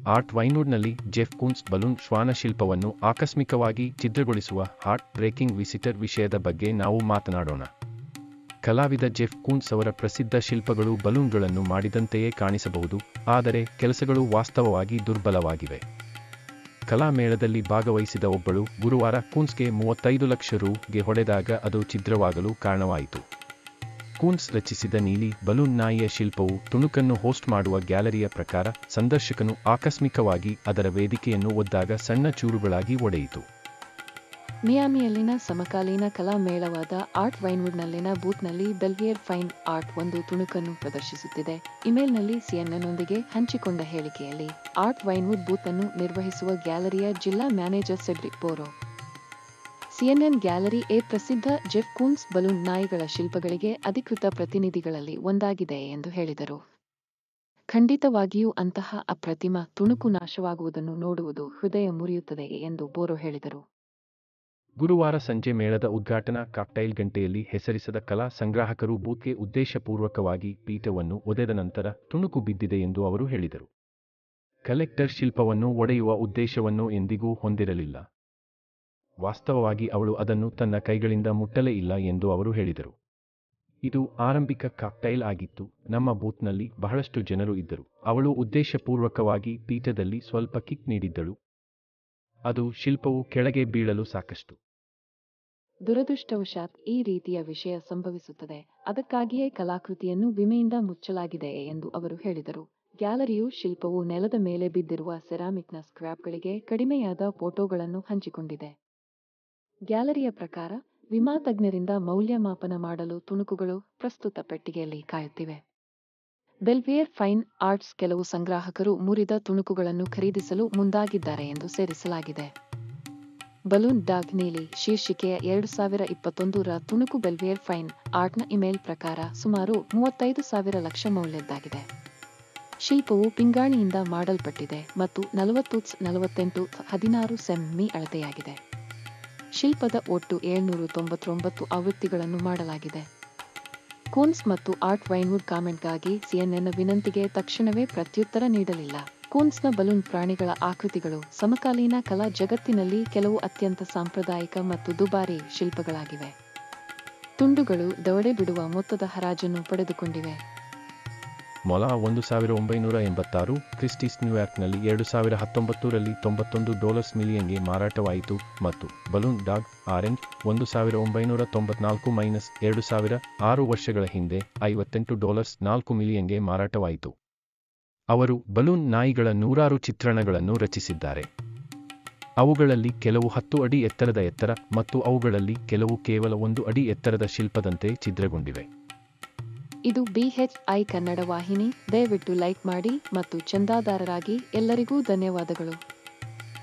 art ವೈನ್ವುಡ್ನಲ್ಲಿ Jeff Koons balloon ಶ್ವಾನ ಶಿಲ್ಪವನ್ನು ಆಕಸ್ಮಿಕವಾಗಿ ಛಿದ್ರಗೊಳಿಸುವ ಹಾರ್ಟ್ ಬ್ರೇಕಿಂಗ್ ವಿಸಿಟರ್ ವಿಷಯದ ಬಗ್ಗೆ ನಾವು ಮಾತನಾಡೋಣ ಕಲಾವಿದ ಜೆಫ್ ಕೂನ್ಸ್ ಅವರ ಪ್ರಸಿದ್ಧ ಶಿಲ್ಪಗಳು ಬಲೂನ್ಗಳನ್ನು ಮಾಡಿದಂತೆಯೇ ಕಾಣಿಸಬಹುದು ಆದರೆ ಕೆಲಸಗಳು ವಾಸ್ತವವಾಗಿ ದುರ್ಬಲವಾಗಿವೆ ಕಲಾಮೇಳದಲ್ಲಿ ಭಾಗವಹಿಸಿದ ಒಬ್ಬಳು ಗುರುವಾರ ಕೂನ್ಸ್ಗೆ ಮೂವತ್ತೈದು ಲಕ್ಷ ರುಗೆ ಹೊಡೆದಾಗ ಅದು ಛಿದ್ರವಾಗಲು ಕಾರಣವಾಯಿತು ಕೂನ್ಸ್ ರಚಿಸಿದ ನೀಲಿ ಬಲೂನ್ ನಾಯಿಯ ಶಿಲ್ಪವು ತುಣುಕನ್ನು ಹೋಸ್ಟ್ ಮಾಡುವ ಗ್ಯಾಲರಿಯ ಪ್ರಕಾರ ಸಂದರ್ಶಕನು ಆಕಸ್ಮಿಕವಾಗಿ ಅದರ ವೇದಿಕೆಯನ್ನು ಒದ್ದಾಗ ಸಣ್ಣ ಚೂರುಗಳಾಗಿ ಒಡೆಯಿತು ಮಿಯಾಮಿಯಲ್ಲಿನ ಸಮಕಾಲೀನ ಕಲಾ ಮೇಳವಾದ ಆರ್ಟ್ ವೈನ್ವುಡ್ನಲ್ಲಿನ ಬೂತ್ನಲ್ಲಿ ಬೆಲ್ವಿಯರ್ ಫೈನ್ ಆರ್ಟ್ ಒಂದು ತುಣುಕನ್ನು ಪ್ರದರ್ಶಿಸುತ್ತಿದೆ ಇಮೇಲ್ನಲ್ಲಿ ಸಿಎನ್ಎನ್ನೊಂದಿಗೆ ಹಂಚಿಕೊಂಡ ಹೇಳಿಕೆಯಲ್ಲಿ ಆರ್ಟ್ ವೈನ್ವುಡ್ ಬೂತ್ ಅನ್ನು ನಿರ್ವಹಿಸುವ ಗ್ಯಾಲರಿಯ ಜಿಲ್ಲಾ manager Cedric Boro CNN gallery ಎ ಪ್ರಸಿದ್ಧ ಜೆಫ್ ಕೂನ್ಸ್ ಬಲೂನ್ ನಾಯಿಗಳ ಶಿಲ್ಪಗಳಿಗೆ ಅಧಿಕೃತ ಪ್ರತಿನಿಧಿಗಳಲ್ಲಿ ಒಂದಾಗಿದೆ ಎಂದು ಹೇಳಿದರು ಖಂಡಿತವಾಗಿಯೂ ಅಂತಹ ಅಪ್ರತಿಮ ತುಣುಕು ನಾಶವಾಗುವುದನ್ನು ನೋಡುವುದು ಹೃದಯ ಮುರಿಯುತ್ತದೆ ಎಂದು ಬೋರೋ ಹೇಳಿದರು ಗುರುವಾರ ಸಂಜೆ ಮೇಳದ ಉದ್ಘಾಟನಾ ಕಾಕ್ಟೈಲ್ ಗಂಟೆಯಲ್ಲಿ ಹೆಸರಿಸದ ಕಲಾ ಸಂಗ್ರಾಹಕರು ಬೂತ್ಗೆ ಉದ್ದೇಶಪೂರ್ವಕವಾಗಿ ಪೀಠವನ್ನು ಒದೆದ ನಂತರ ತುಣುಕು ಬಿದ್ದಿದೆ ಎಂದು ಅವರು ಹೇಳಿದರು ಕಲೆಕ್ಟರ್ ಶಿಲ್ಪವನ್ನು ಒಡೆಯುವ ಉದ್ದೇಶವನ್ನು ಎಂದಿಗೂ ಹೊಂದಿರಲಿಲ್ಲ ವಾಸ್ತವವಾಗಿ ಅವಳು ಅದನ್ನು ತನ್ನ ಕೈಗಳಿಂದ ಮುಟ್ಟಲೇ ಇಲ್ಲ ಎಂದು ಅವರು ಹೇಳಿದರು ಇದು ಆರಂಭಿಕ ಕಾಕ್ಟೈಲ್ ಆಗಿತ್ತು ನಮ್ಮ ಬೂತ್ನಲ್ಲಿ ಬಹಳಷ್ಟು ಜನರು ಇದ್ದರು ಅವಳು ಉದ್ದೇಶಪೂರ್ವಕವಾಗಿ ಪೀಠದಲ್ಲಿ ಸ್ವಲ್ಪ ಕಿಕ್ ನೀಡಿದ್ದಳು ಅದು ಶಿಲ್ಪವು ಕೆಳಗೆ ಬೀಳಲು ಸಾಕಷ್ಟು ದುರದೃಷ್ಟವಶಾತ್ ಈ ರೀತಿಯ ವಿಷಯ ಸಂಭವಿಸುತ್ತದೆ ಅದಕ್ಕಾಗಿಯೇ ಕಲಾಕೃತಿಯನ್ನು ವಿಮೆಯಿಂದ ಮುಚ್ಚಲಾಗಿದೆ ಎಂದು ಅವರು ಹೇಳಿದರು ಗ್ಯಾಲರಿಯು ಶಿಲ್ಪವು ನೆಲದ ಮೇಲೆ ಬಿದ್ದಿರುವ ಸೆರಾಮಿಕ್ನ ಸ್ಕ್ರ್ಯಾಪ್ಗಳಿಗೆ ಕಡಿಮೆಯಾದ ಫೋಟೋಗಳನ್ನು ಹಂಚಿಕೊಂಡಿದೆ ಗ್ಯಾಲರಿಯ ಪ್ರಕಾರ ವಿಮಾ ತಜ್ಞರಿಂದ ಮೌಲ್ಯಮಾಪನ ಮಾಡಲು ತುಣುಕುಗಳು ಪ್ರಸ್ತುತ ಪೆಟ್ಟಿಗೆಯಲ್ಲಿ ಕಾಯುತ್ತಿವೆ ಬೆಲ್ವಿಯರ್ ಫೈನ್ ಆರ್ಟ್ಸ್ ಕೆಲವು ಸಂಗ್ರಾಹಕರು ಮುರಿದ ತುಣುಕುಗಳನ್ನು ಖರೀದಿಸಲು ಮುಂದಾಗಿದ್ದಾರೆ ಎಂದು ಸೇರಿಸಲಾಗಿದೆ ಬಲೂನ್ ಡಾಗ್ ನೀಲಿ ಶೀರ್ಷಿಕೆಯ ಎರಡು ಸಾವಿರ ಇಪ್ಪತ್ತೊಂದರ ತುಣುಕು ಬೆಲ್ವಿಯರ್ ಫೈನ್ ಆರ್ಟ್ನ ಇಮೇಲ್ ಪ್ರಕಾರ ಸುಮಾರು ಮೂವತ್ತೈದು ಸಾವಿರ ಲಕ್ಷ ಮೌಲ್ಯದ್ದಾಗಿದೆ ಶಿಲ್ಪವು ಪಿಂಗಾಣಿಯಿಂದ ಮಾಡಲ್ಪಟ್ಟಿದೆ ಮತ್ತು ನಲವತ್ತು ನಲವತ್ತೆಂಟು ಹದಿನಾರು ಸೆಮ್ಮಿ ಅಳತೆಯಾಗಿದೆ ಶಿಲ್ಪದ ಒಟ್ಟು ಏಳ್ನೂರು ತೊಂಬತ್ತೊಂಬತ್ತು ಆವೃತ್ತಿಗಳನ್ನು ಮಾಡಲಾಗಿದೆ ಕೂನ್ಸ್ ಮತ್ತು ಆರ್ಟ್ ವೈನ್ವುಡ್ ಕಾಮೆಂಟ್ಗಾಗಿ ಸಿಎನ್ಎನ್ ವಿನಂತಿಗೆ ತಕ್ಷಣವೇ ಪ್ರತ್ಯುತ್ತರ ನೀಡಲಿಲ್ಲ ಕೂನ್ಸ್ನ ಬಲೂನ್ ಪ್ರಾಣಿಗಳ ಆಕೃತಿಗಳು ಸಮಕಾಲೀನ ಕಲಾ ಜಗತ್ತಿನಲ್ಲಿ ಕೆಲವು ಅತ್ಯಂತ ಸಾಂಪ್ರದಾಯಿಕ ಮತ್ತು ದುಬಾರಿ ಶಿಲ್ಪಗಳಾಗಿವೆ ತುಂಡುಗಳು ದವಡೆ ಬಿಡುವ ಮೊತ್ತದ ಹರಾಜನ್ನು ಪಡೆದುಕೊಂಡಿವೆ ಮೊಲ ಒಂದು ಸಾವಿರ ಒಂಬೈನೂರ ಎಂಬತ್ತಾರು ಕ್ರಿಸ್ಟಿಸ್ ನ್ಯೂಯಾರ್ಕ್ನಲ್ಲಿ ಎರಡು ಸಾವಿರ ಹತ್ತೊಂಬತ್ತರಲ್ಲಿ ತೊಂಬತ್ತೊಂದು ಡಾಲರ್ಸ್ ಮಿಲಿಯನ್ಗೆ ಮಾರಾಟವಾಯಿತು ಮತ್ತು ಬಲೂನ್ ಡಾಗ್ ಆರೆಂಜ್ ಒಂದು ಸಾವಿರ ಒಂಬೈನೂರ ತೊಂಬತ್ನಾಲ್ಕು ಮೈನಸ್ ಎರಡು ಸಾವಿರ ಆರು ವರ್ಷಗಳ ಹಿಂದೆ ಐವತ್ತೆಂಟು ಡಾಲರ್ಸ್ ನಾಲ್ಕು ಮಿಲಿಯನ್ಗೆ ಮಾರಾಟವಾಯಿತು ಅವರು ಬಲೂನ್ ನಾಯಿಗಳ ನೂರಾರು ಚಿತ್ರಣಗಳನ್ನು ರಚಿಸಿದ್ದಾರೆ ಅವುಗಳಲ್ಲಿ ಕೆಲವು ಹತ್ತು ಅಡಿ ಎತ್ತರದ ಎತ್ತರ ಮತ್ತು ಅವುಗಳಲ್ಲಿ ಕೆಲವು ಕೇವಲ ಒಂದು ಅಡಿ ಎತ್ತರದ ಶಿಲ್ಪದಂತೆ ಛಿದ್ರಗೊಂಡಿವೆ ಇದು ಬಿಎಚ್ಐ ಕನ್ನಡ ವಾಹಿನಿ ದಯವಿಟ್ಟು ಲೈಕ್ ಮಾಡಿ ಮತ್ತು ಚಂದಾದಾರರಾಗಿ ಎಲ್ಲರಿಗೂ ಧನ್ಯವಾದಗಳು